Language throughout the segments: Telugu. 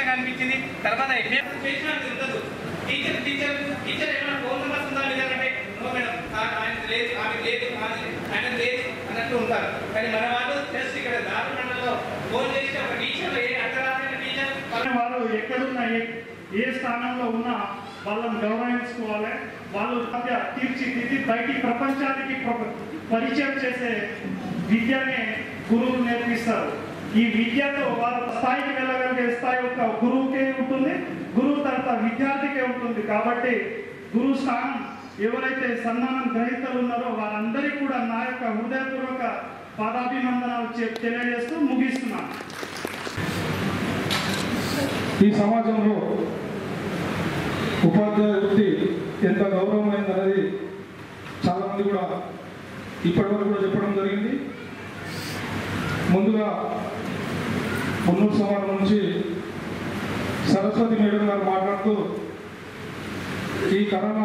సంతోషంగా అనిపించింది తర్వాత ఎగ్జామ్ చేసినా అది ఉండదు టీచర్ టీచర్ టీచర్ ఏమైనా ఫోన్ నెంబర్స్ ఉందా లేదంటే నో మేడం ఆ- ఆయన లేదు ఆమె లేదు ఆమె ఆయన లేదు అన్నట్టు ఉంటారు కానీ మన వాళ్ళు జస్ట్ ఇక్కడ దారి మండలంలో ఫోన్ చేసి ఒక టీచర్ ఏ అర్ధరాత్రి టీచర్ కానీ వాళ్ళు ఎక్కడున్నా ఏ ఏ స్థానంలో ఉన్నా వాళ్ళని గౌరవించుకోవాలి వాళ్ళు మధ్య తీర్చిదిద్ది బయటి ప్రపంచానికి ప్ర- పరిచయం చేసే విద్యనే గురువులు నేర్పిస్తారు ఈ విద్యతో వాళ్ళ స్థాయికి వెళ్ళగలిగే స్థాయి ఒక గురువుకే ఉంటుంది గురువు తర్వాత విద్యార్థికే ఉంటుంది కాబట్టి గురువు స్థానం ఎవరైతే సన్మానం గ్రహీతలు ఉన్నారో వారందరికీ కూడా నా యొక్క హృదయపూర్వక పాదాభినందనాలు చె- తెలియజేస్తూ ముగిస్తున్నాను ఈ సమాజంలో ఉపాధ్యాయ వృత్తి ఎంత గౌరవమైంది అనేది చాలామంది కూడా ఇప్పటివరకు కూడా చెప్పడం జరిగింది ముందుగా మున్నూరు సమాజం నుంచి సరస్వతి మేడం గారు మాట్లాడుతూ ఈ కరోనా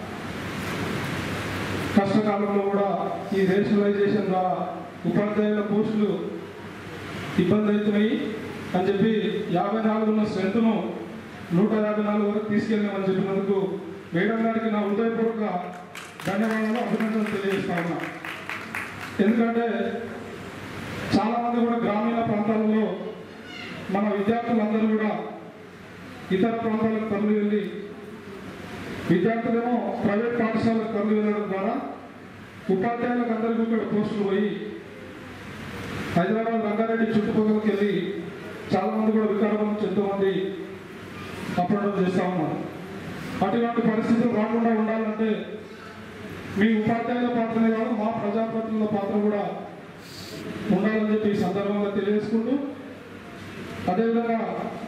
కష్టకాలంలో కూడా ఈ రేషనలైజేషన్ ద్వారా ఉపాధ్యాయుల పోస్టులు ఇబ్బంది అవుతున్నాయి అని చెప్పి యాభై నాలుగు ఉన్న స్ట్రెంత్ను నూట యాభై నాలుగు వరకు తీసుకెళ్ళామని చెప్పినందుకు మేడం గారికి నా హృదయపూర్వక ధన్యవాదాలు అభినందనలు తెలియజేస్తా ఉన్నా ఎందుకంటే చాలామంది కూడా గ్రామీణ ప్రాంతాలలో మన విద్యార్థులందరూ కూడా ఇతర ప్రాంతాలకు తరలి వెళ్ళి విద్యార్థులేమో ప్రైవేట్ పాఠశాలకు తరలి వెళ్ళడం ద్వారా ఉపాధ్యాయులకు అందరికీ కూడా పోస్టులు పోయి హైదరాబాద్ రంగారెడ్డి చుట్టుపక్కలకి వెళ్ళి చాలా మంది కూడా వికారాబాద్ నుంచి ఎంతో మంది అప్లోడ్ చేస్తా ఉన్నారు అటువంటి పరిస్థితులు రాకుండా ఉండాలంటే మీ ఉపాధ్యాయుల పాత్రనే కాదు మా ప్రజాప్రతినిధుల పాత్ర కూడా ఉండాలని చెప్పి ఈ సందర్భంగా తెలియజేసుకుంటూ అదేవిధంగా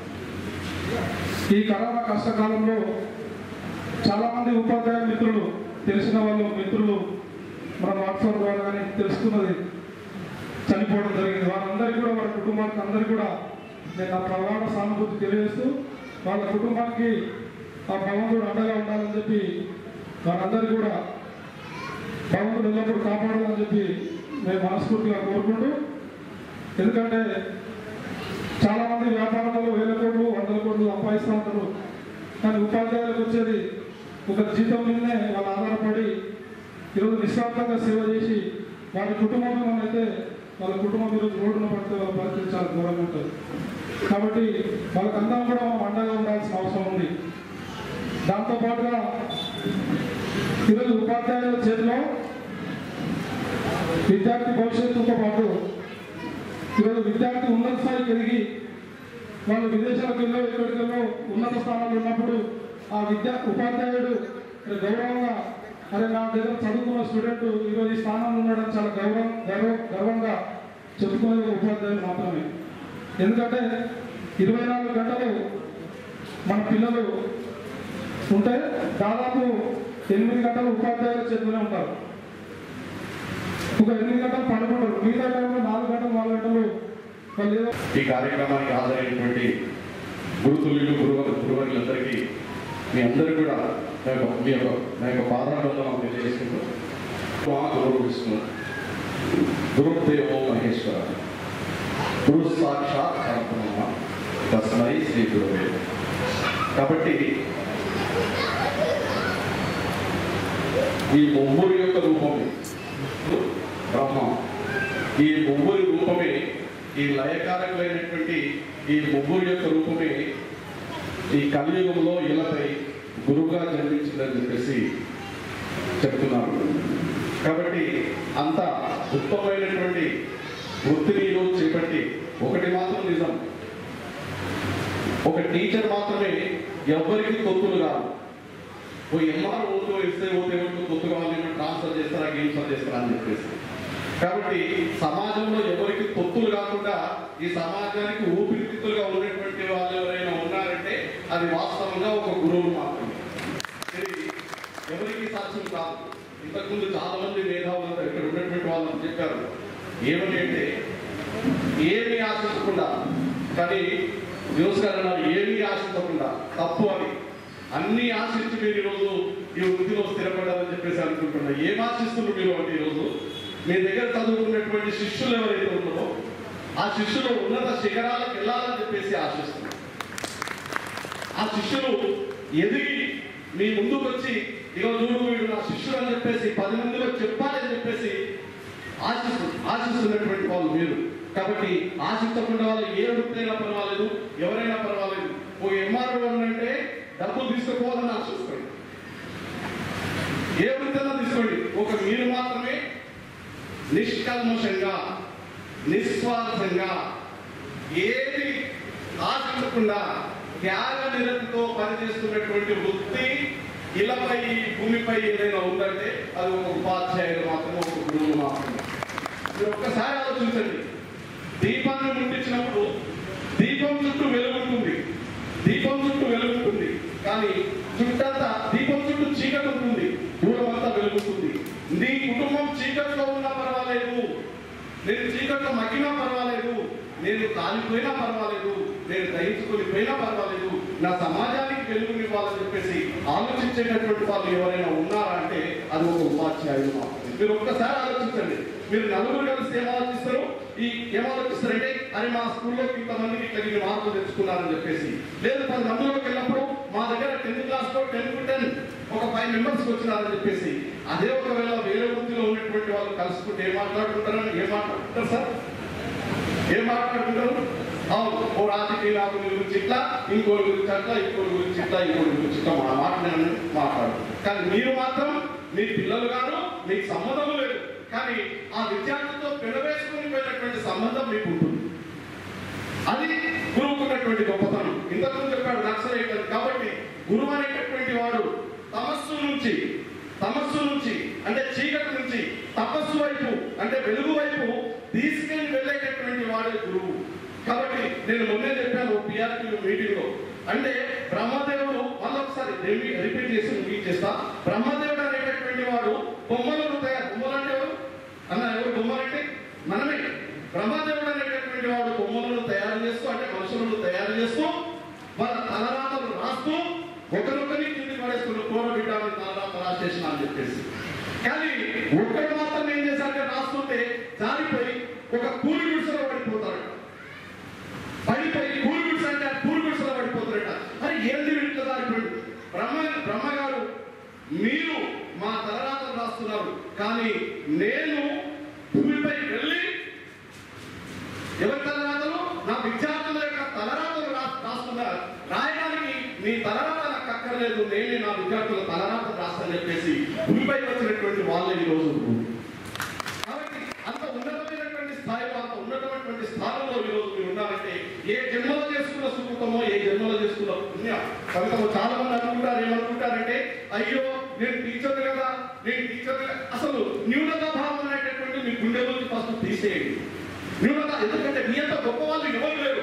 ఈ కరోనా కష్టకాలంలో చాలామంది ఉపాధ్యాయ మిత్రులు తెలిసిన వాళ్ళు మిత్రులు మన వాట్సాప్ ద్వారా కానీ తెలుసుకున్నది చనిపోవడం జరిగింది వారందరికీ కూడా వారి కుటుంబానికి అందరికీ కూడా నేను ఆ ప్రగాఢ సానుభూతి తెలియజేస్తూ వాళ్ళ కుటుంబానికి ఆ భగవంతుడు అండగా ఉండాలని చెప్పి వారందరికీ కూడా భగవంతుడు ఎల్లప్పుడూ కాపాడాలని చెప్పి నేను మనస్ఫూర్తిగా కోరుకుంటూ ఎందుకంటే చాలా మంది వ్యాపారంలో వేల కోట్లు వందల కోట్లు సంపాదిస్తూ ఉంటారు కానీ ఉపాధ్యాయులకు వచ్చేది ఒక జీతం మీదనే వాళ్ళు ఆధారపడి ఈరోజు నిస్వార్థంగా సేవ చేసి వారి కుటుంబంలో అయితే వాళ్ళ కుటుంబం ఈరోజు రోడ్డున పడితే వాళ్ళ పరిస్థితి చాలా ఘోరంగా ఉంటుంది కాబట్టి వాళ్ళకందరం కూడా మనం అండగా ఉండాల్సిన అవసరం ఉంది దాంతోపాటుగా ఈరోజు ఉపాధ్యాయుల చేతిలో విద్యార్థి భవిష్యత్తుతో పాటు ఈరోజు విద్యార్థి ఉన్నత స్థాయికి ఎదిగి వాళ్ళు విదేశాలకు వెళ్ళో ఎక్కడికి వెళ్ళో ఉన్నత స్థానాలు ఉన్నప్పుడు ఆ విద్యా ఉపాధ్యాయుడు గౌరవంగా అరే నా దగ్గర చదువుకున్న స్టూడెంట్ ఈరోజు ఈ స్థానంలో ఉండడం చాలా గౌరవం గర్వ గర్వంగా చెప్పుకునేది ఉపాధ్యాయులు మాత్రమే ఎందుకంటే ఇరవై నాలుగు గంటలు మన పిల్లలు ఉంటే దాదాపు ఎనిమిది గంటలు ఉపాధ్యాయుల చేతిలోనే ఉంటారు ఒక ఎనిమిది గంటలు పడుకుంటారు మిగతా టైంలో నాలుగు గంటలు నాలుగు గంటలు వాళ్ళు ఏదో ఈ కార్యక్రమానికి హాజరైనటువంటి గురుతుల్యులు గురువ గురువులందరికీ మీ అందరూ కూడా నా యొక్క మీ యొక్క నా యొక్క పాదాలను తెలియజేసుకుంటూ మా గురువు విష్ణు గురుదేవో మహేశ్వర గురు సాక్షాత్ పరబ్రహ్మ తస్మై శ్రీ గురువే కాబట్టి ఈ ముగ్గురు యొక్క రూపమే బ్రహ్మ ఈ ముగ్గురి రూపమే ఈ లయకారకులైనటువంటి ఈ ముగ్గురు యొక్క రూపమే ఈ కలియుగంలో ఇలాపై గురువుగా జన్మించిందని చెప్పేసి చెప్తున్నారు కాబట్టి అంత ఉత్తమమైనటువంటి వృత్తిని ఈరోజు చేపట్టి ఒకటి మాత్రం నిజం ఒక టీచర్ మాత్రమే ఎవ్వరికి తొత్తులు కాదు ఓ ఎంఆర్ ఓటు ఇస్తే ఓటు ఎవరికి తొత్తు కావాలి ట్రాన్స్ఫర్ చేస్తారా గేమ్స్ చేస్తారా అని చెప్పేసి కాబట్టి సమాజంలో ఎవరికి తొత్తులు కాకుండా ఈ సమాజానికి ఊపిరితిత్తులుగా ఉన్నటువంటి వాళ్ళు ఎవరైనా ఉన్నారంటే అది వాస్తవంగా ఒక గురువు మాత్రమే ఇది ఎవరికి సాధ్యం కాదు ఇంతకుముందు చాలా మంది మేధావులు ఇక్కడ ఉన్నటువంటి వాళ్ళు చెప్పారు ఏమని అంటే ఏమీ ఆశించకుండా కానీ న్యూస్ గారు అన్నారు ఏమీ ఆశించకుండా తప్పు అని అన్ని ఆశించి మీరు ఈరోజు ఈ వృత్తిలో స్థిరపడాలని చెప్పేసి అనుకుంటున్నా ఏం ఆశిస్తున్నారు మీరు అంటే ఈరోజు మీ దగ్గర చదువుకున్నటువంటి శిష్యులు ఎవరైతే ఉన్నారో ఆ శిష్యులు ఉన్నత శిఖరాలకు వెళ్ళాలని చెప్పేసి ఆశిస్తున్నారు ఆ శిష్యులు ఎదిగి మీ ముందుకు వచ్చి ఇక చూడు వీడు నా శిష్యుడు అని చెప్పేసి పది మందిలో చెప్పాలి అని చెప్పేసి ఆశిస్తు ఆశిస్తున్నటువంటి వాళ్ళు మీరు కాబట్టి ఆశించకుండా వాళ్ళు ఏ వృత్తైనా పర్వాలేదు ఎవరైనా పర్వాలేదు ఓ ఎంఆర్ఓ అంటే డబ్బులు తీసుకుపోవాలని ఆశిస్తాడు ఏ వృత్తైనా తీసుకోండి ఒక మీరు మాత్రమే నిష్కల్మషంగా నిస్వార్థంగా ఏది ఆశించకుండా త్యాగ నిరతితో పనిచేస్తున్నటువంటి వృత్తి ఇలపై భూమిపై ఏదైనా ఉందంటే అది ఒక ఉపాధ్యాయుడు మాత్రమే ఒక గురువు మాత్రమే మీరు ఒక్కసారి ఆలోచించండి దీపాన్ని ముట్టించినప్పుడు దీపం చుట్టూ వెలుగుంటుంది దీపం చుట్టూ వెలుగుంటుంది కానీ చుట్టంతా దీపం చుట్టూ చీకటి ఉంటుంది దూరం అంతా వెలుగుతుంది నీ కుటుంబం చీకట్లో ఉన్నా పర్వాలేదు నేను చీకట్లో మగ్గినా పర్వాలేదు నేను కాలిపోయినా పర్వాలేదు నేను గ్రహించుకొని పోయినా పర్వాలేదు నా సమాజానికి వెలుగునివ్వాలని చెప్పేసి ఆలోచించేటటువంటి వాళ్ళు ఎవరైనా ఉన్నారా అంటే అది ఒక ఉపాధ్యాయుడు మాత్రమే మీరు ఒక్కసారి ఆలోచించండి మీరు నలుగురు కలిసి ఏం ఆలోచిస్తారు ఈ ఏం ఆలోచిస్తారంటే అరే మా స్కూల్లో ఇంతమందికి ఇట్లా ఇన్ని మార్కులు తెచ్చుకున్నారని చెప్పేసి లేదు పది మందిలోకి వెళ్ళినప్పుడు మా దగ్గర టెన్త్ క్లాస్ లో టెన్ టు టెన్ ఒక ఫైవ్ మెంబర్స్ వచ్చినారని చెప్పేసి అదే ఒకవేళ వేరే వృత్తిలో ఉన్నటువంటి వాళ్ళు కలుసుకుంటే ఏం మాట్లాడుకుంటారని ఏం మాట్లాడుకుంటారు సార్ ఏం మాట్లాడుకుంటారు అవును ఓ రాజకీయ నాయకుడి గురించి ఇట్లా ఇంకోటి గురించి అట్లా ఇంకోటి గురించి ఇట్లా ఇంకోటి గురించి ఇట్లా మా మాట నేను మాట్లాడు కానీ మీరు మాత్రం మీ పిల్లలు గారు మీకు సంబంధం లేదు కానీ ఆ విద్యార్థితో పెనవేసుకుని పోయినటువంటి సంబంధం మీకు ఉంటుంది అది గురువుకున్నటువంటి గొప్పతనం ఇంతకుముందు చెప్పాడు నక్సలైట్ అని కాబట్టి గురువు అనేటటువంటి వాడు తమస్సు నుంచి తమస్సు నుంచి అంటే చీకటి నుంచి తపస్సు వైపు అంటే వెలుగు వైపు తీసుకెళ్లి వెళ్ళేటటువంటి వాడే గురువు కాబట్టి నేను మొన్నే చెప్పాను పిఆర్పి మీటింగ్ లో అంటే బ్రహ్మదేవుడు మళ్ళీ ఒకసారి రిపీట్ చేసి మీకు చేస్తా బ్రహ్మదేవుడు అనేటటువంటి వాడు బొమ్మలను తయారు బొమ్మలు అంటే ఎవరు అన్న ఎవరు బొమ్మలు అంటే మనమే బ్రహ్మదేవుడు అనేటటువంటి వాడు బొమ్మలను తయారు చేస్తూ అంటే మనుషులను తయారు చేస్తూ వాళ్ళ తలరాతలు రాస్తూ ఒకరొకరిని కింది పడేసుకుని కూర బిడ్డాన్ని తలరాత రాసేసిన అని చెప్పేసి కానీ ఒక్కడు మాత్రం ఏం చేశారంటే రాస్తుంటే జారిపోయి ఒక కూలి గుడిసెలో పడిపోతాడు పడిపోయి కూలి గుడిసె అంటే ఆ కూలి గుడిసెలో పడిపోతారట మరి ఏంది ఇట్లా జారిపోయాడు బ్రహ్మ బ్రహ్మగారు మీరు మా తలరాతలు రాస్తున్నారు కానీ నేను భూమిపై వెళ్ళి ఎవరి తలరాతలు నా విద్యార్థుల యొక్క తలరాతలు రా- రాస్తున్నా రాయడానికి మీ తలరాత నాకు అక్కర్లేదు నేనే నా విద్యార్థుల తలరాత రాస్తానని చెప్పేసి భూమిపై వచ్చినటువంటి వాళ్ళే ఈ రోజు కాబట్టి అంత ఉన్నతమైనటువంటి స్థాయిలో అంత ఉన్నతమైనటువంటి స్థానంలో ఈ రోజు మీరు ఉన్నారంటే ఏ జన్మలో చేసుకున్న సుకృతమో ఏ జన్మలో చేసుకున్న పుణ్యం కనుక చాలా మంది అనుకుంటారు ఏమనుకుంటారంటే అయ్యో నేను టీచర్ కదా నేను టీచర్ అసలు న్యూనత భావం అనేటటువంటి మీ గుండె నుంచి ఫస్ట్ తీసేయండి న్యూనత ఎందుకంటే మీ అంత గొప్ప వాళ్ళు ఎవరు లేరు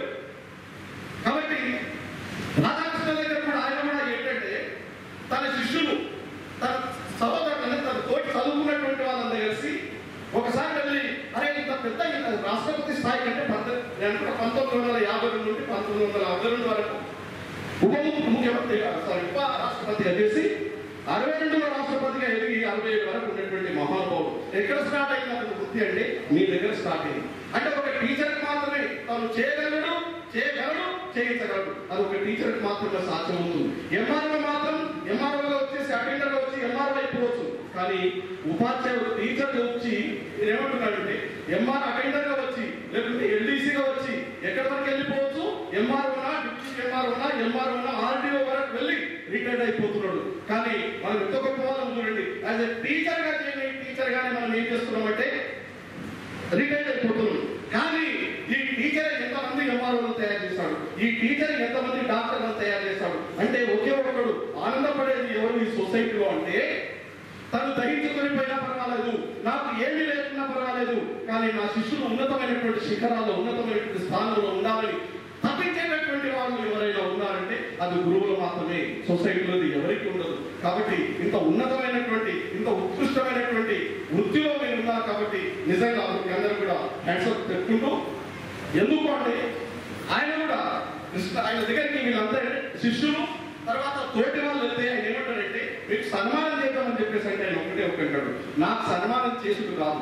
కాబట్టి రాధాకృష్ణ దగ్గర కూడా ఆయన కూడా ఏంటంటే తన శిష్యులు తన సహోదరులని తన తోటి చదువుకున్నటువంటి వాళ్ళందరూ కలిసి ఒకసారి వెళ్ళి అరే ఇంత పెద్ద ఇంత రాష్ట్రపతి స్థాయి కంటే పంత- నేను అనుకుంటా పంతొమ్మిది వందల యాభై రెండు నుండి పంతొమ్మిది వందల అరవై రెండు వరకు ఉప ము- ముఖ్యమంత్రి సారీ ఉప రాష్ట్రపతిగా చేసి అరవై రెండులో రాష్ట్రపతిగా ఎదిగి అరవై ఏడు వరకు ఉన్నటువంటి మహానుభావుడు ఎక్కడ స్టార్ట్ అయింది అతని వృత్తి అంటే మీ దగ్గర స్టార్ట్ అయింది అంటే ఒక టీచర్ మాత్రమే తాను చేయగలడు చేయగలడు చేయించగలడు అది ఒక టీచర్ మాత్రమే సాధ్యమవుతుంది ఎంఆర్ఓ మాత్రం ఎంఆర్ఓగా వచ్చేసి అటెండర్ గా వచ్చి ఎంఆర్ఓ అయిపోవచ్చు కానీ ఉపాధ్యాయుడు టీచర్ వచ్చి ఏమంటున్నాడంటే ఎంఆర్ అటెండర్ గా వచ్చి లేకుంటే ఎల్డీసీగా వచ్చి ఎక్కడి వరకు వెళ్ళిపోవచ్చు ఎంఆర్ఓనా డిప్యూటీ ఎంఆర్ఓనా ఎంఆర్ఓనా ఆర్డీఓ వరకు వెళ్ళి రిటైర్డ్ అయిపోతున్నాడు కానీ మనం ఎంత గొప్ప వాళ్ళం చూడండి యాజ్ ఎ టీచర్ గా చేయని టీచర్ గానే మనం ఏం చేస్తున్నామంటే రిటైర్డ్ అయిపోతున్నాడు కానీ ఈ టీచర్ ఎంతమంది ఎంఆర్ఓలు తయారు చేస్తాడు ఈ టీచర్ ఎంతమంది డాక్టర్లను తయారు చేస్తాడు అంటే ఒకే ఒక్కడు ఆనందపడేది ఎవరు ఈ సొసైటీలో అంటే తను దహించుకొని పోయినా పర్వాలేదు నాకు ఏమీ లేకున్నా పర్వాలేదు కానీ నా శిష్యులు ఉన్నతమైనటువంటి శిఖరాల్లో ఉన్నతమైనటువంటి స్థానంలో ఉండాలని తప్పించేటటువంటి వాళ్ళు ఎవరైనా ఉన్నారంటే అది గురువులు మాత్రమే సొసైటీలో ఎవరికి ఉండదు కాబట్టి ఇంత ఉన్నతమైనటువంటి ఇంత ఉత్కృష్టమైనటువంటి వృత్తిలో మీరు ఉన్నారు కాబట్టి నిజంగా మీ అందరూ కూడా హ్యాండ్సప్ చెప్పుకుంటూ ఎందుకు అంటే ఆయన కూడా కృష్ణ ఆయన దగ్గరికి వీళ్ళందరూ శిష్యులు తర్వాత తోటి వాళ్ళు వెళ్తే ఆయన ఏమంటారంటే మీకు సన్మానం చేద్దామని చెప్పేసి అంటే ఆయన ఒకటే ఒకటి అంటాడు నాకు సన్మానం చేసుడు కాదు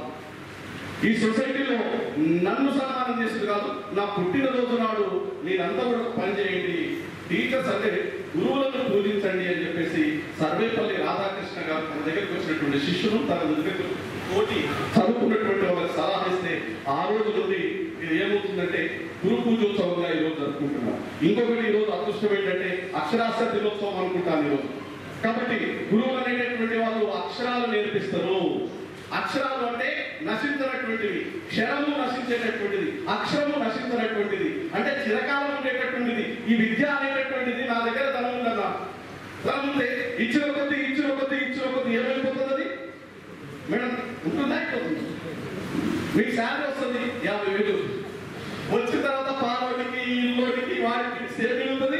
ఈ సొసైటీలో నన్ను సన్మానం చేసుడు కాదు నా పుట్టినరోజు నాడు మీరంతా కూడా ఒక పని చేయండి టీచర్స్ అంటే అనేటటువంటి శిష్యులు తన దగ్గర తోటి చదువుకున్నటువంటి వాళ్ళకి సలహా ఇస్తే ఆ రోజు నుండి ఇది ఏమవుతుందంటే గురు పూజోత్సవంగా ఈ రోజు జరుపుకుంటున్నాం ఇంకొకటి ఈ రోజు అదృష్టం ఏంటంటే అక్షరాస్యత దినోత్సవం అనుకుంటాను ఈరోజు కాబట్టి గురువులు అనేటటువంటి వాళ్ళు అక్షరాలు నేర్పిస్తారు అక్షరాలు అంటే నశించినటువంటివి క్షరము నశించేటటువంటిది అక్షరము నశించినటువంటిది అంటే చిరకాలం ఉండేటటువంటిది ఈ విద్య అనేటటువంటిది నా దగ్గర ధనం ఉందన్నా ధనం ఉంటే ఇచ్చిన కొద్ది ఇచ్చిన కొద్ది ఇచ్చిన కొద్ది ఏమైపోతుంది అది మేడం ఉంటుందా అయిపోతుంది మీకు శాలరీ వస్తుంది యాభై వేలు వచ్చిన తర్వాత పాలోడికి ఇల్లోడికి వాడికి సేవ ఉంటుంది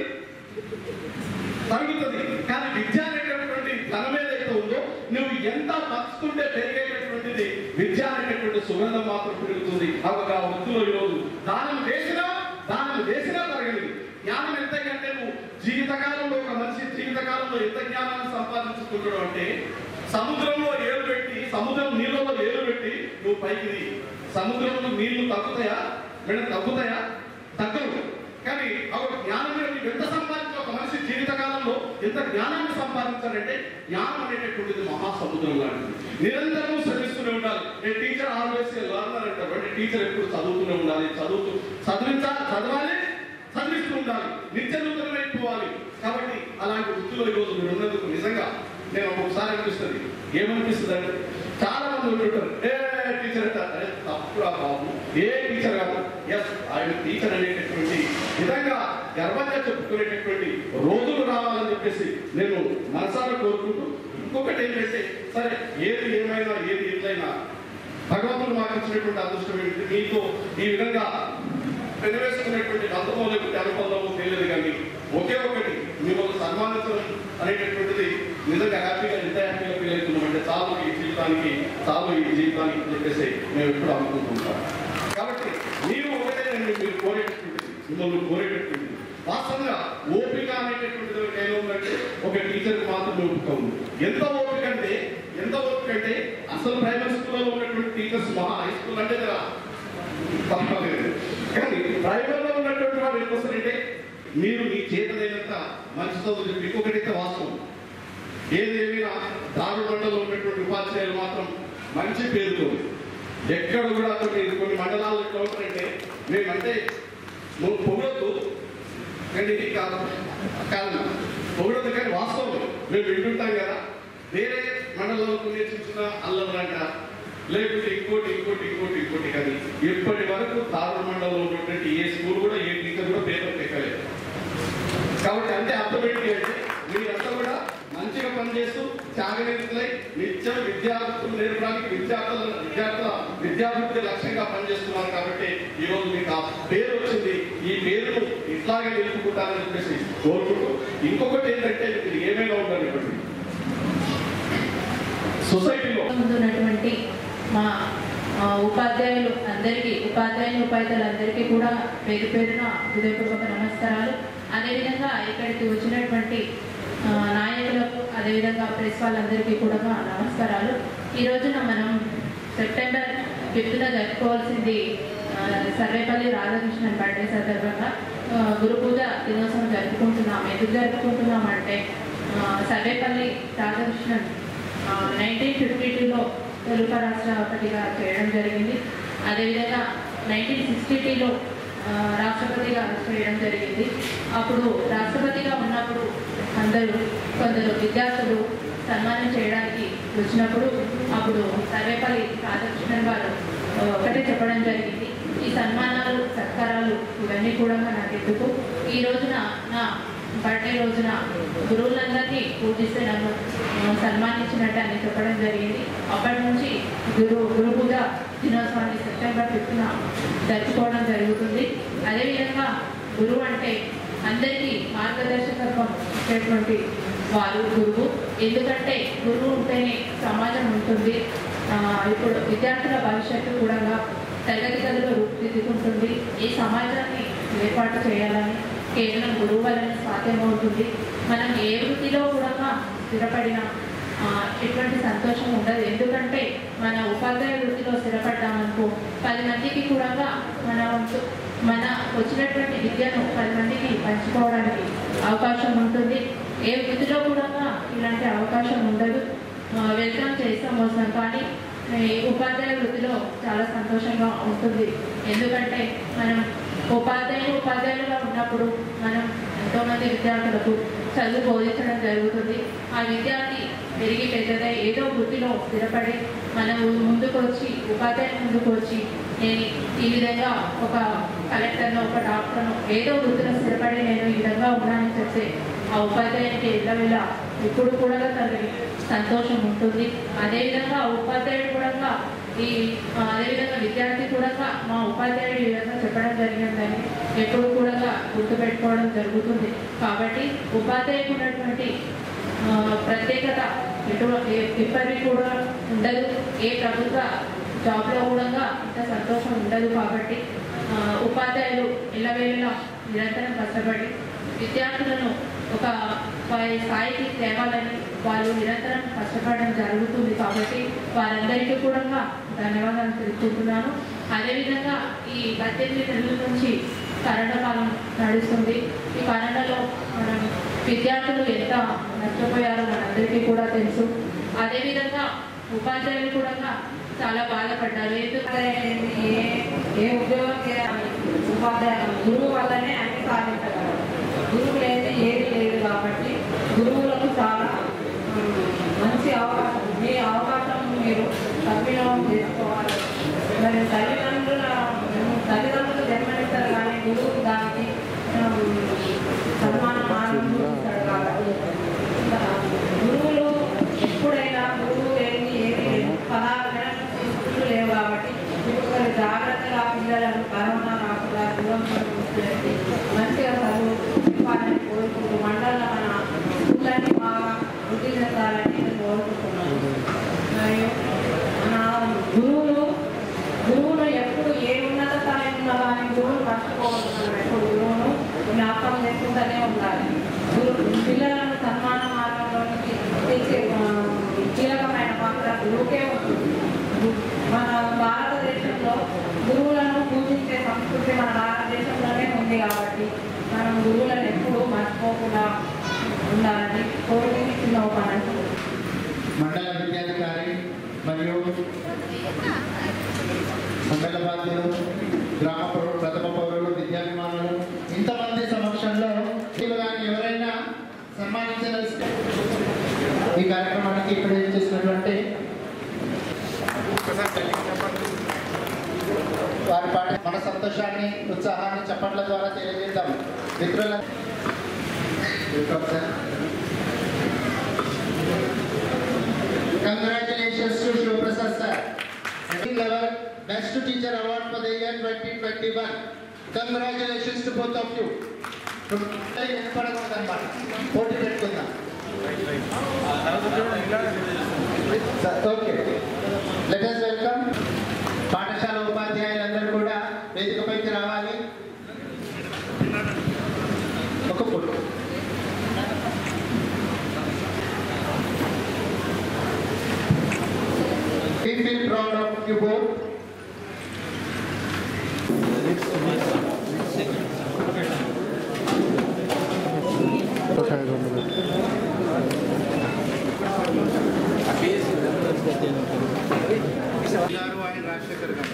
తగ్గుతుంది కానీ విద్య అనేటటువంటి ధనం ఏదైతే ఉందో నువ్వు ఎంత పంచుతుంటే పెరిగేటటువంటిది విద్య అనేటటువంటి సుగంధం మాత్రం పెరుగుతుంది ఒక వృత్తిలో ఈరోజు దానం వేసినా దానం వేసినా తరగలేదు జ్ఞానం ఎంత అంటే నువ్వు జీవితకాలంలో ఒక మనిషి జీవితకాలంలో ఎంత జ్ఞానాన్ని సంపాదించుకుంటాడు అంటే సముద్రంలో ఏలు పెట్టి సముద్రం నీళ్ళలో ఏలు పెట్టి నువ్వు పైకి దిగి. సముద్రంలో నీళ్లు తగ్గుతాయా మేడం తగ్గుతాయా తగ్గవు కానీ ఒక జ్ఞానం మీద నీవు ఎంత సంపాదించు ఒక మనిషి జీవితకాలంలో ఎంత జ్ఞానాన్ని సంపాదించాలంటే జ్ఞానం అనేటటువంటిది మహాసముద్రం లాంటిది నిరంతరం శ్రమిస్తూనే ఉండాలి నేను టీచర్ ఆల్వేస్ లర్నర్ అంటారు అంటే టీచర్ ఎప్పుడు చదువుతూనే ఉండాలి చదువుతూ చదివించాలి చదవాలి చదివిస్తూ ఉండాలి నిత్య నూతనమైపోవాలి కాబట్టి అలాంటి వృత్తిలో ఈరోజు మీరు ఉన్నందుకు నిజంగా నేను ఒక్కొక్కసారి అనిపిస్తుంది ఏమనిపిస్తుంది అంటే చాలా మంది ఉంటుంటారు ఏ టీచర్ అంటారు అరే తప్పురా బాబు ఏ టీచర్ కాదు ఎస్ ఆయన టీచర్ అనేటటువంటి విధంగా గర్వంగా చెప్పుకునేటటువంటి రోజులు రావాలని చెప్పేసి నేను మనసారా కోరుకుంటూ ఇంకొకటి ఏంటంటే సరే ఏది ఏమైనా ఏది ఎట్లయినా భగవంతుడు మాకు ఇచ్చినటువంటి అదృష్టం ఏంటి మీతో ఈ విధంగా పెనవేసుకునేటువంటి బంధమో లేకపోతే అనుబంధమో తెలియదు కానీ ఒకే ఒకటి మిమ్మల్ని సన్మానించడం అనేటటువంటిది నిజంగా హ్యాపీగా ఎంత హ్యాపీగా ఫీల్ అవుతున్నామంటే చాలు ఈ జీవితానికి చాలు ఈ జీవితానికి అని చెప్పేసి మేము ఎప్పుడు అనుకుంటుంటాం కాబట్టి మీరు ఒకటే నేను మీరు కోరేటటువంటిది మిమ్మల్ని కోరేటటువంటిది వాస్తవంగా ఓపిక అనేటటువంటిది ఏదో ఉందంటే ఒక టీచర్కి మాత్రమే ఓపిక ఉంది ఎంత ఓపిక అంటే ఎంత ఓపిక అంటే అసలు ప్రైమరీ స్కూల్లో ఉన్నటువంటి టీచర్స్ మహా హై స్కూల్ అంటే కదా తప్పలేదు కానీ ప్రైవేట్లో ఉన్నటువంటి వాడు ఏం వస్తారంటే మీరు మీ చేతనైనంత మంచి చదువు చెప్పి ఇంకొకటైతే వాస్తవం ఏదేమైనా దారు మండలంలో ఉన్నటువంటి ఉపాధ్యాయులు మాత్రం మంచి పేరుతో ఎక్కడ కూడా కొన్ని కొన్ని మండలాలు ఎట్లా ఉంటారంటే మేమంటే నువ్వు పొగడొద్దు కానీ ఇది కాదు కాదు పొగడొద్దు కానీ వాస్తవం మేము వింటుంటాం కదా వేరే మండలంలో కొన్ని చిన్న చిన్న అల్లలు అంట లేకపోతే ఇంకోటి ఇంకోటి ఇంకోటి ఇంకోటి కానీ ఇప్పటి వరకు తారు మండలంలో ఉన్నటువంటి ఏ స్కూల్ కూడా ఏ టీచర్ కూడా పేపర్ పెట్టలేదు కాబట్టి అంటే అర్థం ఏంటి అంటే మీరంతా కూడా మంచిగా పనిచేస్తూ త్యాగనితులై నిత్యం విద్యార్థులు నేర్పడానికి విద్యార్థుల విద్యార్థుల విద్యాభివృద్ధి లక్ష్యంగా పనిచేస్తున్నారు కాబట్టి ఈ రోజు మీకు ఆ పేరు వచ్చింది ఈ పేరును ఇట్లాగే నిలుపుకుంటారని చెప్పేసి కోరుకుంటూ ఇంకొకటి ఏంటంటే మీరు ఏమైనా ఉండనివ్వండి సొసైటీలో ముందున్నటువంటి మా ఆ, ఉపాధ్యాయులు అందరికీ ఉపాధ్యాయులు ఉపాధ్యాయులు అందరికీ కూడా పేరు పేరున హృదయపూర్వక నమస్కారాలు అదేవిధంగా ఇక్కడికి వచ్చినటువంటి ఆ, నాయకులకు అదేవిధంగా ప్రెస్ వాళ్ళందరికీ కూడా నమస్కారాలు ఈ రోజున మనం సెప్టెంబర్ ఫిఫ్త్న జరుపుకోవాల్సింది ఆ, సర్వేపల్లి రాధాకృష్ణన్ బర్త్డే సందర్భంగా ఆ, గురు పూజ దినోత్సవం జరుపుకుంటున్నాం ఎందుకు జరుపుకుంటున్నాం అంటే ఆ, సర్వేపల్లి రాధాకృష్ణన్ నైన్టీన్ ఫిఫ్టీ టూలో తెలుగు రాష్ట్రపతిగా చేయడం జరిగింది అదేవిధంగా నైన్టీన్ సిక్స్టీ టూలో రాష్ట్రపతిగా చేయడం జరిగింది అప్పుడు రాష్ట్రపతిగా ఉన్నప్పుడు అందరూ కొందరు విద్యార్థులు సన్మానం చేయడానికి వచ్చినప్పుడు అప్పుడు సర్వేపల్లి రాధాకృష్ణన్ గారు ఆ, ఒకటే చెప్పడం జరిగింది ఈ సన్మానాలు సత్కారాలు ఇవన్నీ కూడా నాకు ఎందుకు ఈ రోజున నా బర్త్డే రోజున గురువులందరినీ పూజిస్తే నన్ను ఆ, సన్మానించినట్టు అని చెప్పడం జరిగింది అప్పటి నుంచి గురు గురు పూజ దినోత్సవాన్ని సెప్టెంబర్ ఫిఫ్త్న జరుపుకోవడం జరుగుతుంది అదేవిధంగా గురువు అంటే అందరికీ మార్గదర్శకత్వం ఇచ్చేటువంటి వారు గురువు ఎందుకంటే గురువు ఉంటేనే సమాజం ఉంటుంది ఆ, ఇప్పుడు విద్యార్థుల భవిష్యత్తు కూడా తరగతి గదిలో రూపుదిద్దుకుంటుంది ఈ సమాజాన్ని ఏర్పాటు చేయాలని కేవలం గురువు వలన సాధ్యమవుతుంది మనం ఏ వృత్తిలో కూడా స్థిరపడిన ఆ, ఎటువంటి సంతోషం ఉండదు ఎందుకంటే మన ఉపాధ్యాయ వృత్తిలో స్థిరపడ్డామనుకో పది మందికి కూడా మన వంతు- మన వచ్చినటువంటి విద్యను పది మందికి పంచుకోవడానికి అవకాశం ఉంటుంది ఏ వృత్తిలో కూడా ఇలాంటి అవకాశం ఉండదు ఆ, వెళ్తాం చేస్తాం వస్తాం కానీ ఈ ఉపాధ్యాయ వృత్తిలో చాలా సంతోషంగా ఉంటుంది ఎందుకంటే మనం ఉపాధ్యాయులు ఉపాధ్యాయులుగా ఉన్నప్పుడు మనం ఎంతోమంది విద్యార్థులకు చదువు బోధించడం జరుగుతుంది ఆ విద్యార్థి పెరిగి పెద్దదై ఏదో వృత్తిలో స్థిరపడి మనం ముందుకు వచ్చి ఉపాధ్యాయులు ముందుకు వచ్చి నేను ఈ విధంగా ఒక కలెక్టర్ను ఒక డాక్టర్ను ఏదో వృత్తిలో స్థిరపడి నేను ఈ విధంగా ఉన్నానని చెప్తే ఆ ఉపాధ్యాయునికి ఎల్లవేళ ఇప్పుడు కూడా తనకి సంతోషం ఉంటుంది అదేవిధంగా ఆ ఉపాధ్యాయుడు కూడా ఈ ఆ, అదేవిధంగా విద్యార్థి కూడా మా ఉపాధ్యాయుడు ఈ విధంగా చెప్పడం జరిగిందని ఎప్పుడు కూడా గుర్తుపెట్టుకోవడం జరుగుతుంది కాబట్టి ఉపాధ్యాయులకు ఉన్నటువంటి ఆ, ప్రత్యేకత ఎటువంటి ఎప్పటికీ కూడా ఉండదు ఏ ప్రభుత్వ జాబ్లో కూడా ఇంత సంతోషం ఉండదు కాబట్టి ఆ, ఉపాధ్యాయులు ఇళ్ళవేళలా నిరంతరం కష్టపడి విద్యార్థులను ఒక పై స్థాయికి తేవాలని వాళ్ళు నిరంతరం కష్టపడడం జరుగుతుంది కాబట్టి వారందరికీ కూడా ధన్యవాదాలు తెలుపుకుంటున్నాను అదేవిధంగా ఈ పద్దెనిమిది నెలల నుంచి కరోనా కాలం నడుస్తుంది ఈ కరోనాలో మనం విద్యార్థులు ఎంత నష్టపోయారో మనందరికీ కూడా తెలుసు అదేవిధంగా ఉపాధ్యాయులు కూడా చాలా బాధపడ్డారు ఎందుకంటే ఏ ఏ ఉద్యోగం చేయాలి ఉపాధ్యాయ గురువు వల్లనే అన్ని సాధించగలరు గురువు లేని ఏది లేదు కాబట్టి గురువులకు చాలా ఉమ్, మంచి అవకాశం మీ అవకాశం మీరు సద్వినియోగం చేసుకోవాలి మరి తల్లిదండ్రుల తల్లిదండ్రులు జన్మనిస్తారు కానీ గురువు దానికి ఉమ్, సన్మానం ఆనందిస్తాడు కాబట్టి గురువులు ఎప్పుడైనా గురువు లేని ఏది లేదు పదహారు నెలల నుంచి స్కూళ్ళు లేవు కాబట్టి ఇప్పుడు మరి జాగ్రత్తగా పిల్లలను కరోనా రాకుండా దూరం పెట్టి మంచిగా చదువు ఇవ్వాలని కోరుకుంటూ మండలంలో మన స్కూళ్ళని బాగా వృద్ధి చెందాలని నేను కోరుకుంటున్నాను మరియు మన గురువులు గురువులు ఎప్పుడు ఏ ఉన్నత స్థాయి ఉన్నా కానీ గురువులు మర్చిపోవద్దు ఎప్పుడు గురువును జ్ఞాపకం చేసుకుంటూనే ఉండాలి గురు పిల్లలను సన్మాన మార్గంలోనికి తెచ్చే ఆ, కీలకమైన పాత్ర గురువుకే ఉంటుంది గు- మన భారతదేశంలో గురువులను పూజించే సంస్కృతి మన భారతదేశంలోనే ఉంది కాబట్టి మనం గురువులను ఎప్పుడూ మర్చిపోకుండా ఉండాలని కోరుకుని చిన్న ఉపన్యాసం మండల విద్యాధికారి మరియు మండల బాధ్యులు గ్రామ పౌరులు ప్రథమ పౌరులు విద్యాభిమానులు ఇంతమంది సమక్షంలో వీళ్ళు కానీ ఎవరైనా సన్మానించదలిస్తే ఈ కార్యక్రమానికి ఇక్కడ ఏం చేసినటువంటి వారి పాట మన సంతోషాన్ని ఉత్సాహాన్ని చప్పట్ల ద్వారా తెలియజేద్దాం మిత్రుల welcome sir Congratulations to Shiv Prasad sir. Second level Best Teacher Award for the year 2021. Congratulations to both of you. వినపడకూడదన్నమాట పోటీ పెట్టుకుందాం ఓకే లెట్ us వెల్కమ్ పాఠశాల ఉపాధ్యాయులందరూ కూడా వేదికపైకి రావాలి ఒక photo We feel proud of you both. Rajasekhar గారు